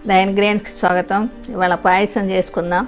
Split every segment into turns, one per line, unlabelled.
dyne గ్రెయిన్స్కి స్వాగతం ఇవాళ పాయసం చేసుకుందాం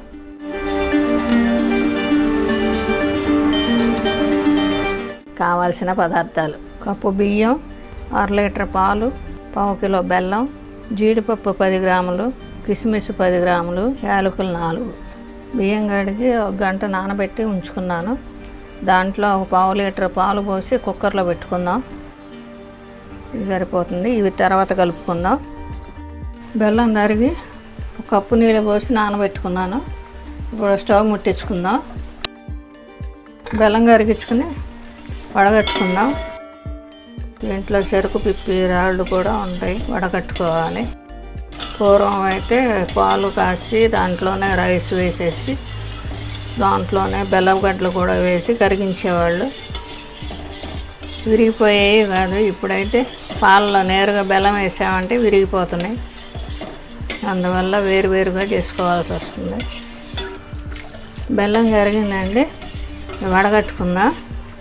కావాల్సిన పదార్థాలు కప్పు బియ్యం అర లీటర్ పాలు పావు కిలో బెల్లం జీడిపప్పు పది గ్రాములు కిస్మిస్ పది గ్రాములు యాలకులు నాలుగు బియ్యం కడిగి ఒక గంట నానబెట్టి ఉంచుకున్నాను దాంట్లో ఒక పావు లీటర్ పాలు పోసి కుక్కర్లో పెట్టుకుందాం ఇది సరిపోతుంది ఇవి తర్వాత కలుపుకుందాం బెల్లం తరిగి ఒక కప్పు నీళ్ళు పోసి నానబెట్టుకున్నాను ఇప్పుడు స్టవ్ ముట్టించుకుందాం బెల్లం కరిగించుకుని వడగట్టుకుందాం దీంట్లో చెరుకు పిప్పి రాళ్ళు కూడా ఉంటాయి వడగట్టుకోవాలి పూర్వం అయితే పాలు కాసి దాంట్లోనే రైస్ వేసేసి దాంట్లోనే బెల్లం గడ్డలు కూడా వేసి కరిగించేవాళ్ళు విరిగిపోయేవి కాదు ఇప్పుడైతే పాలలో నేరుగా బెల్లం వేసామంటే విరిగిపోతున్నాయి అందువల్ల వేరువేరుగా చేసుకోవాల్సి వస్తుంది బెల్లం కరిగిందండి వడగట్టుకుందాం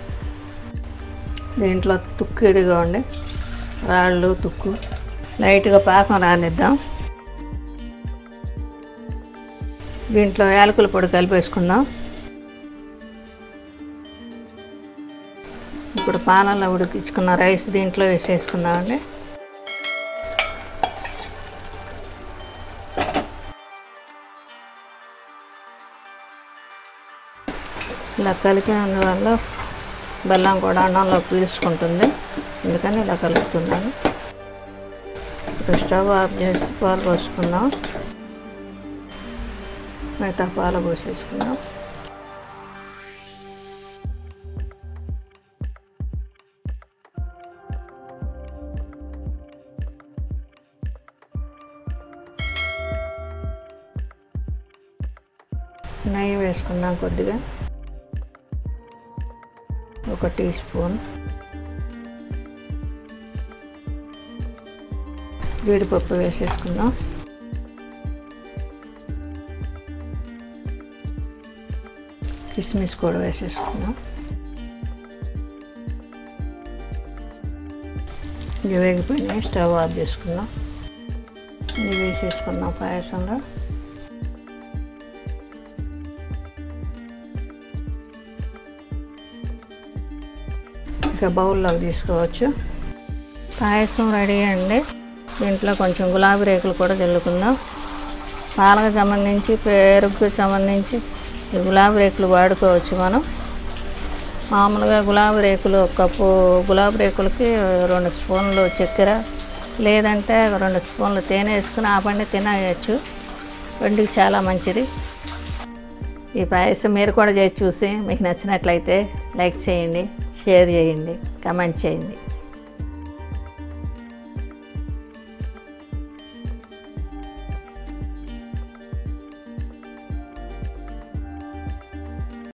దీంట్లో తుక్కు ఇదిగోండి రాళ్ళు తుక్కు లైట్గా పాకం రానిద్దాం దీంట్లో యాలకుల పొడి కలిపేసుకుందాం ఇప్పుడు పానంలో ఉడికించుకున్న రైస్ దీంట్లో వేసేసుకుందామండి ఇలా కలిపినందువల్ల బెల్లం కూడా అన్నంలో పీల్చుకుంటుంది అందుకని ఇలా కలుపుతున్నాను ఇప్పుడు స్టవ్ ఆఫ్ చేసి పాలు పోసుకుందాం మిగతా పాలు పోసేసుకుందాం నెయ్యి వేసుకుందాం కొద్దిగా ఒక టీ స్పూన్ జీడిపప్పు వేసేసుకుందాం కిస్మిస్ కూడా వేసేసుకుందాం ఇవి వేగిపోయినాయి స్టవ్ ఆఫ్ చేసుకుందాం ఇవి వేసేసుకుందాం పాయసంలో ఇంకా బౌల్లోకి తీసుకోవచ్చు పాయసం రెడీ అండి దీంట్లో కొంచెం గులాబీ రేకులు కూడా చల్లుకుందాం పాలకు సంబంధించి పెరుగుకు సంబంధించి ఈ గులాబీ రేకులు వాడుకోవచ్చు మనం మామూలుగా గులాబీ రేకులు ఒక కప్పు గులాబీ రేకులకి రెండు స్పూన్లు చక్కెర లేదంటే రెండు స్పూన్లు తేనె వేసుకుని ఆ పండి తినేయచ్చు వండికి చాలా మంచిది ఈ పాయసం మీరు కూడా చేసి చూసి మీకు నచ్చినట్లయితే లైక్ చేయండి షేర్ చేయండి కమెంట్ చేయండి